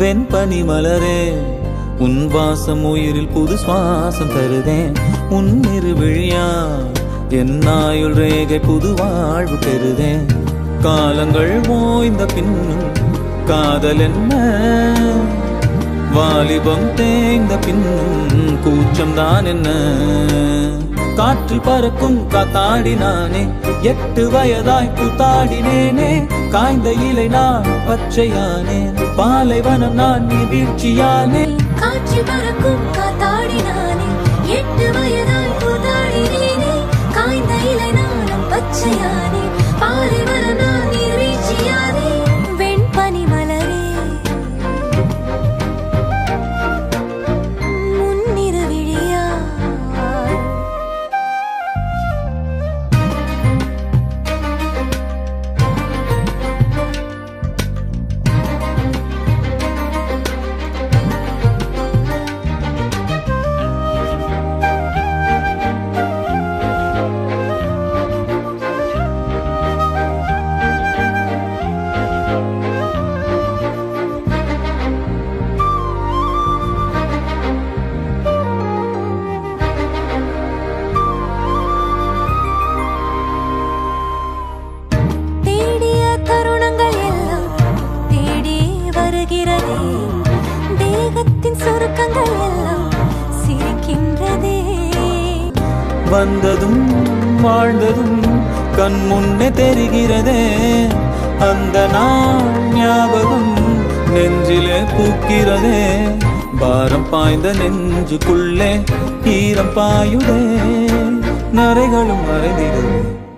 வெண்பனி மலரே உன் வாசம் உயிரில் புது சுவாசம் தருதே உன் இருவிழியா என் ஆயுள் ரேகை புது வாழ்வு பெறுதே காலங்கள் ஓய்ந்த பின்னும் காதல் என்ன வாலிபம் தேய்ந்த பின்னும் கூச்சம் தான் என்ன காற்றில் பறக்கும் காத்தாடினானே எட்டு வயதாய் கூத்தாடினேனே காய்ந்த இலை நான் பச்சையானேன் பாலைவனம் நான் நீ வீழ்ச்சியானே காட்சி பறக்கும் காத்தாடினானே எட்டு வயதாய் கூத்தாடினேனே காய்ந்த இலை நானும் பச்சையானே பாலை வர நான் நீர்வீழ்ச்சியானே வெண்பனி மலரே முன்னிரு விழியா தேடிய தருணங்கள் எல்லாம் தேடி வருகிறதே தேகத்தின் சுருக்கங்கள் எல்லாம் சிரிக்கின்றதே வந்ததும் வாழ்ந்ததும் கண் முன்னே தெரிகிறதே அந்த நாள் ஞாபகம் நெஞ்சிலே பூக்கிறதே பாரம் பாய்ந்த நெஞ்சுக்குள்ளே ஈரம் பாயுதே நரைகளும் மறைந்திடுதே